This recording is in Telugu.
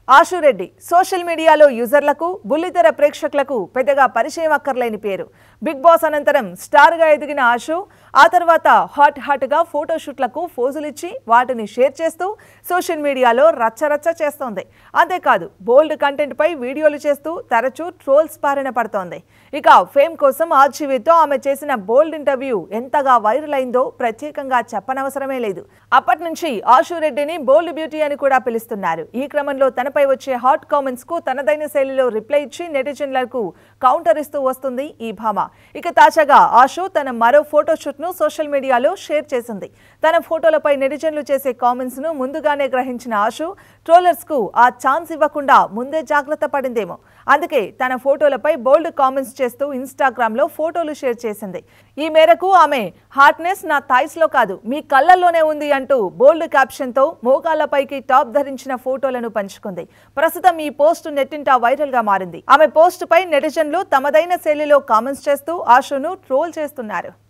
ఆశురెడ్డి సోషల్ మీడియాలో యూజర్లకు బుల్లితెర ప్రేక్షకులకు పెద్దగా పరిచయం అక్కర్లేని పేరు బిగ్ బాస్ అనంతరం స్టార్గా ఎదిగిన ఆశు ఆ తర్వాత హాట్ హాట్గా ఫోటోషూట్లకు ఫోజులిచ్చి వాటిని షేర్ చేస్తూ సోషల్ మీడియాలో రచ్చరచ్చ చేస్తోంది అంతేకాదు బోల్డ్ కంటెంట్పై వీడియోలు చేస్తూ తరచూ ట్రోల్స్ బారిన పడుతోంది ఇక ఫేమ్ కోసం ఆర్జీవీతో ఆమె చేసిన బోల్డ్ ఇంటర్వ్యూ ఎంతగా వైరల్ అయిందో ప్రత్యేకంగా చెప్పనవసరమే లేదు అప్పటి నుంచి ఆశు రెడ్డిని బోల్డ్ బ్యూటీ అని కూడా పిలుస్తున్నారు ఈ క్రమంలో తనపై వచ్చే హాట్ కామెంట్స్ కు తనదైన శైలిలో రిప్లై ఇచ్చి నెటిజన్లకు కౌంటర్ ఇస్తూ వస్తుంది ఈ భామ ఇక తాజాగా ఆశు తన మరో ఫోటోషూట్ ను సోషల్ మీడియాలో షేర్ చేసింది తన ఫోటోలపై నెటిజన్లు చేసే కామెంట్స్ ను ముందుగానే గ్రహించిన ఆశు ట్రోలర్స్ కు ఆ ఛాన్స్ ఇవ్వకుండా ముందే జాగ్రత్త పడిందేమో అందుకే తన ఫోటోలపై బోల్డ్ కామెంట్స్ చేస్తూ ఇన్స్టాగ్రామ్ లో ఫోటోలు షేర్ చేసింది ఈ మేరకు ఆమె హాట్నెస్ నా థైస్ లో కాదు మీ కళ్ళల్లోనే ఉంది అంటూ బోల్డ్ క్యాప్షన్ తో మోకాళ్లపైకి టాప్ ధరించిన ఫోటోలను పంచుకుంది ప్రస్తుతం ఈ పోస్ట్ నెట్టింటా వైరల్ గా మారింది ఆమె పోస్ట్ పై నెటిజన్లు తమదైన శైలిలో కామెంట్స్ చేస్తూ ఆశును ట్రోల్ చేస్తున్నారు